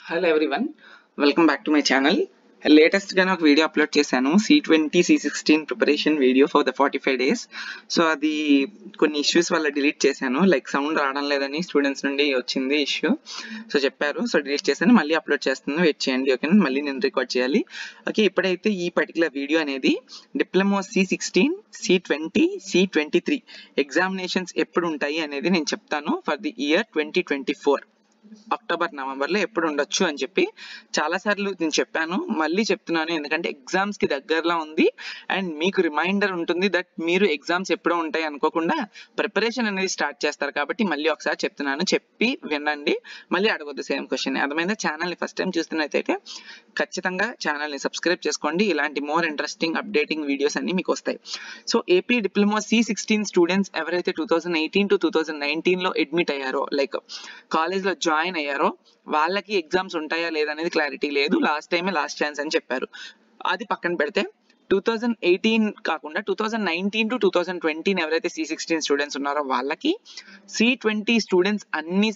hello everyone welcome back to my channel latest గానే ఒక video upload చేశాను C twenty C sixteen preparation video for the forty five days so అది కొన్ని issues వల్ల delete చేశాను like sound రావడం లేదని స్టూడెంట్స్ నుండి వచ్చింది ఇష్యూ సో చెప్పారు సో డిలీట్ చేశాను మళ్ళీ అప్లోడ్ చేస్తున్నాను వెయిట్ చేయండి ఓకేనా మళ్ళీ నేను రికార్డ్ చేయాలి ఓకే ఇప్పుడైతే ఈ పర్టికులర్ వీడియో అనేది diploma C sixteen C twenty C twenty three examinations ఎప్పుడు ఉంటాయి అనేది నేను చెప్తాను for the year twenty twenty four October నవంబర్లో ఎప్పుడు ఉండొచ్చు అని చెప్పి చాలాసార్లు నేను చెప్పాను మళ్ళీ చెప్తున్నాను ఎందుకంటే ఎగ్జామ్స్ కి దగ్గరలో ఉంది అండ్ మీకు రిమైండర్ ఉంటుంది దట్ మీరు ఎగ్జామ్స్ ఎప్పుడో ఉంటాయి అనుకోకుండా ప్రిపరేషన్ అనేది స్టార్ట్ చేస్తారు కాబట్టి మళ్ళీ ఒకసారి చెప్తున్నాను చెప్పి వినండి మళ్ళీ అడగొద్దు సేమ్ క్వశ్చన్ అర్థమైందా ఛానల్ని ఫస్ట్ టైం చూస్తున్నట్టయితే ఖచ్చితంగా ఛానల్ని సబ్స్క్రైబ్ చేసుకోండి ఇలాంటి మోర్ ఇంట్రెస్టింగ్ అప్డేటింగ్ వీడియోస్ అన్ని మీకు వస్తాయి so AP diploma C sixteen students ఎవరైతే two thousand eighteen to two thousand నైన్టీన్లో అడ్మిట్ అయ్యారో లైక్ కాలేజ్లో జాయిన్ అయ్యారో వాళ్ళకి ఎగ్జామ్స్ ఉంటాయా లేదనేది క్లారిటీ లేదు లాస్ట్ టైమే లాస్ట్ ఛాన్స్ అని చెప్పారు అది పక్కన పెడితే టూ థౌజండ్ ఎయిటీన్ కాకుండా two thousand nineteen to two thousand twenty ఎవరైతే సి సిక్స్టీన్ స్టూడెంట్స్ ఉన్నారో వాళ్ళకి సి ట్వంటీ స్టూడెంట్స్ అన్ని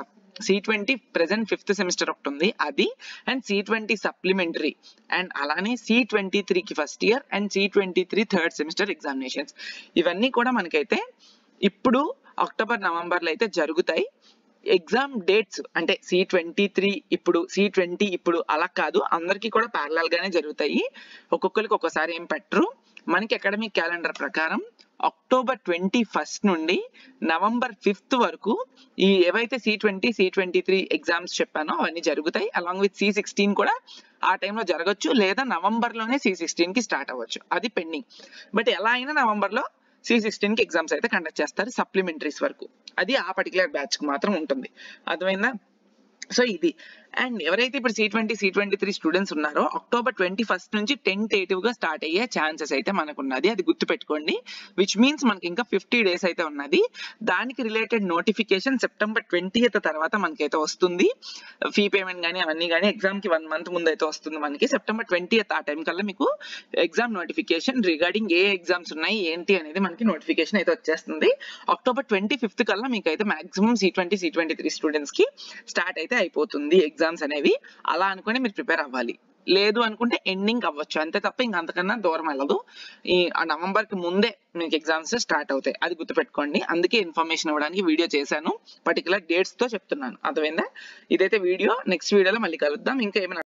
C twenty present fifth semester ఒకటి ఉంది అది and C twenty supplementary and అలానే సి ట్వంటీ త్రీకి first year and C twenty three third semester examinations ఇవన్నీ కూడా మనకైతే ఇప్పుడు అక్టోబర్ నవంబర్లో అయితే జరుగుతాయి ఎగ్జామ్ డేట్స్ అంటే సి ట్వంటీ త్రీ ఇప్పుడు సి ట్వంటీ ఇప్పుడు అలా కాదు అందరికీ కూడా ప్యారలల్ గానే జరుగుతాయి ఒక్కొక్కరికి ఒక్కోసారి ఏం పెట్టరు మనకి అకాడమిక్ క్యాలెండర్ ప్రకారం అక్టోబర్ ట్వంటీ ఫస్ట్ నుండి నవంబర్ ఫిఫ్త్ వరకు ఈ ఏవైతే C twenty C twenty three exams చెప్పానో అవన్నీ జరుగుతాయి అలాంగ్ విత్ సి సిక్స్టీన్ కూడా ఆ టైంలో జరగచ్చు లేదా నవంబర్లోనే సి సిక్స్టీన్ కి స్టార్ట్ అవ్వచ్చు అది పెండింగ్ బట్ ఎలా అయినా నవంబర్లో సి సిక్స్టీన్ కి ఎగ్జామ్స్ అయితే కండక్ట్ చేస్తారు సప్లిమెంటరీస్ వరకు అది ఆ పర్టికులర్ బ్యాచ్ కి మాత్రం ఉంటుంది అర్థమైందా సో ఇది అండ్ ఎవరైతే ఇప్పుడు C twenty C twenty three students ఉన్నారో అక్టోబర్ ట్వంటీ ఫస్ట్ నుంచి టెంటేటివ్ గా స్టార్ట్ అయ్యే ఛాన్సెస్ అయితే మనకు ఉన్నది అది గుర్తుపెట్టుకోండి విచ్ మీన్స్ మనకి ఇంకా ఫిఫ్టీ డేస్ అయితే ఉన్నది దానికి రిలేటెడ్ నోటిఫికేషన్ సెప్టెంబర్ ట్వంటీ తర్వాత మనకైతే వస్తుంది ఫీ పేమెంట్ కానీ అవన్నీ కానీ ఎగ్జామ్ కి వన్ మంత్ ముందు అయితే వస్తుంది మనకి సెప్టెంబర్ ట్వంటీ ఆ టైం కల్లా మీకు ఎగ్జామ్ నోటిఫికేషన్ రిగార్డింగ్ ఏ ఎగ్జామ్స్ ఉన్నాయి ఏంటి అనేది మనకి నోటిఫికేషన్ అయితే వచ్చేస్తుంది అక్టోబర్ ట్వంటీ ఫిఫ్త్ కల్లా మీకు అయితే maximum C twenty C twenty three students కి స్టార్ట్ అయితే అయిపోతుంది ఎగ్జామ్స్ అనేవి అలా అనుకుని మీరు ప్రిపేర్ అవ్వాలి లేదు అనుకుంటే ఎండింగ్ అవ్వచ్చు అంతే తప్ప ఇంక అంతకన్నా దూరం వెళ్ళదు ఈ ఆ నవంబర్ కి ముందే మీకు ఎగ్జామ్స్ స్టార్ట్ అవుతాయి అది గుర్తుపెట్టుకోండి అందుకే ఇన్ఫర్మేషన్ ఇవ్వడానికి వీడియో చేశాను పర్టికులర్ డేట్స్ తో చెప్తున్నాను అర్థమైందా ఇదైతే వీడియో నెక్స్ట్ వీడియోలో మళ్ళీ కలుద్దాం ఇంకా ఏమైనా